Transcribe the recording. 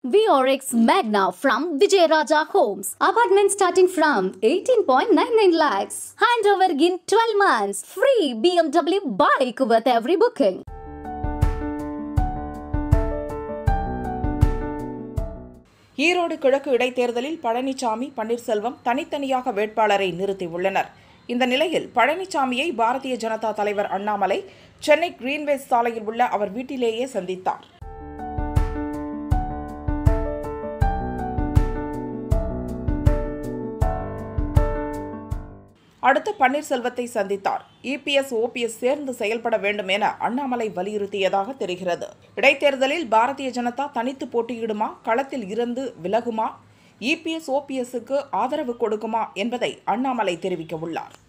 VRX Magna from Vijayaraja Homes. Apartment starting from 18.99 lakhs. Handover in 12 months. Free BMW bike with every booking. Erode கிழக்கு இடைத்தேர்தலில் பழனிசாமி பன்னீர்செல்வம் தனித்தனியாக வேட்பாளரை நிறுத்தியுள்ளனர் இந்த நிலையில் பழனிசாமியை பாரதிய ஜனதா தலைவர் அண்ணாமலை சென்னை கிரீன்வேஸ் சாலையில் உள்ள அவர் வீட்டிலேயே சந்தித்தார் அடுத்து பன்னீர்செல்வத்தை சந்தித்தார் இபிஎஸ் ஓபிஎஸ் சேர்ந்து செயல்பட வேண்டும் என அண்ணாமலை வலியுறுத்தியதாக தெரிகிறது இடைத்தேர்தலில் பாரதிய ஜனதா தனித்து போட்டியிடுமா களத்தில் இருந்து விலகுமா இபிஎஸ் ஓபிஎஸ்க்கு ஆதரவு கொடுக்குமா என்பதை அண்ணாமலை தெரிவிக்க உள்ளார்